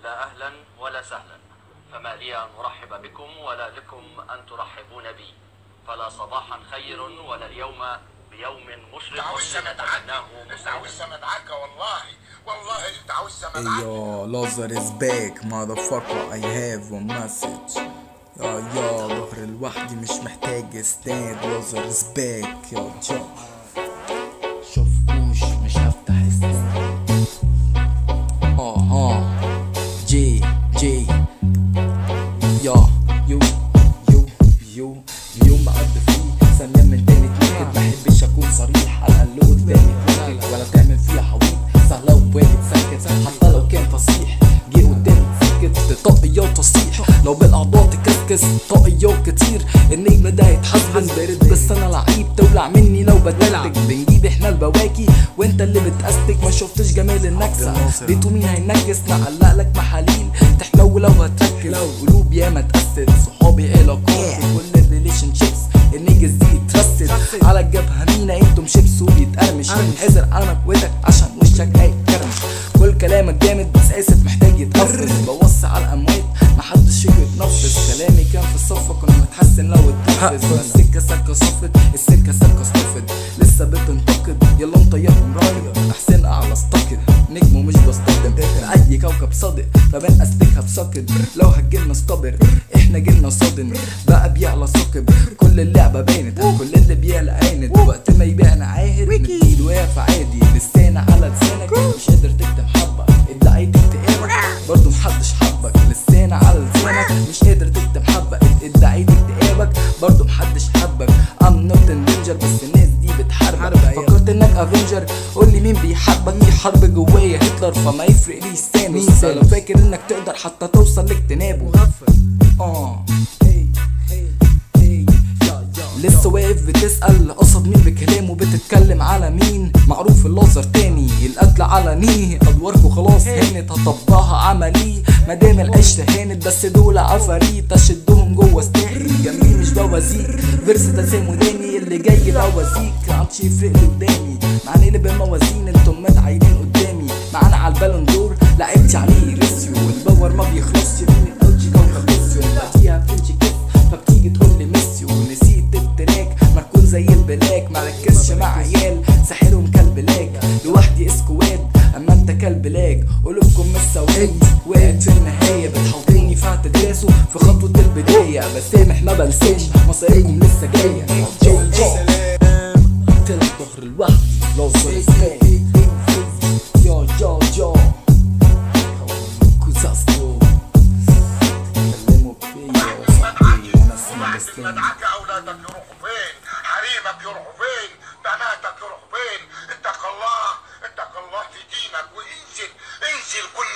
لا أهلا ولا سهلا فما لي أن أرحب بكم ولا لكم أن ترحبون بي فلا صباحا خير ولا اليوم بيوم مشرق تعوزة مدعكة نتمناه مسعدا تعوزة مدعكة والله والله تعوزة Hey مدعكة yo, Lazar is back motherfucker I have a message يا يا ظهر لوحدي مش محتاج ستاند لازر is back يا جا شوفوش مش هفتح ستاند اه ها جي جي يا يو يو يو يوم بعد فيه ثانية من تاني تنكد محبش اكون صريح على اللي قدامي تنكد ولا تعمل فيها حويط سهلة وبالي تسكت حتى لو كان فصيح جه قدامي تسكت طاقية وتصيح لو بالاعضاء تكسكس طاقية وكتير النجم ده هيتحسبن بارد بس انا لعيب تولع مني لو بتلعب بنجيب احنا البواكي وانت اللي بتأستك ما شفتش جمال النكسة بيتو مين هينكس نعلق لك محاليل تحلو لو هتركز قلوب ياما اتأسد صحابي علاقات وكل الريليشن شيبس النيجز دي اترسد على الجبهة مينا انتم شيبس وبيتقرمش حذر على مكوتك عشان وشك هيتكرمش كل كلامك جامد بس اسف محتاج يتنفس بوصي على الاموات محدش فيكم يتنفس كلامي كان في الصفة كنا نتحسن لو اتنفس السكة سكة صفت السكة سكة صفت لسه بتنتقد يلا نطيرهم رايد احسن اعلى استقد نجم ومش بستخدم اي كوكب صادق فبان استكها بسكد لو هتجيلنا استبر احنا جيلنا صادم بقى بيعلى ثقب كل اللعبة بانت كل اللي بيعلى عاند وقت ما يبيعنا عاهد نديله واقف عادي لسانة على لسانك مش قادر تكتم حبة ادعيت اكتئابك برضه محدش حبك لسانة على لسانك مش قادر تكتم حبة ادعيت اكتئابك برضه محدش حبك ام نوت انفنجر بس الناس دي بتحاربك فكرت انك افنجر قول لي مين بيحبك في حرب جوايا هتلر فما يفرق لي ثانوس لو فاكر انك تقدر حتى توصل لاجتنابه اه هي هي هي يا يا لسه واقف بتسأل قصد مين بكلامه بتتكلم على مين معروف اللازر تاني القتل علني ادواركوا خلاص هانت هطبقها عملي مادام العيش هانت بس دول عفاريت اشدهم جوه ستاقي جنبي مش بوازيك فيرس تسام وداني اللي جاي بوازيك عمش يفرق لي قدامي معني بالموازين انتم متعايدين قدامي معانا على البالون دور لعبتي عليه ريسيو والباور ما بيخلصش من الاوجي كوكب ريسيو بعديها بتمشي كده فبتيجي تقول لي ميسيو نسيت التراك مركون زي البلاك مركزش مع عيال ساحرهم كلب لاج لوحدي اسكواد اما انت كلب لاج قلوبكم مش سواد وقعت في النهايه بتحاولوني في اعتداسه في خطوه البدايه بسامح ما بنساش مصايبكم لسه جايه جاي جاي تلات ظهر لوحدي لو صرت يا يا يا كوزاستو كلموا فيا وصاحبي وناس ما بسلم مدعكة أولادك يروحوا فين حريمك يروحوا فين بناتك يروحوا فين اتق الله اتق الله في دينك وانزل انزل كل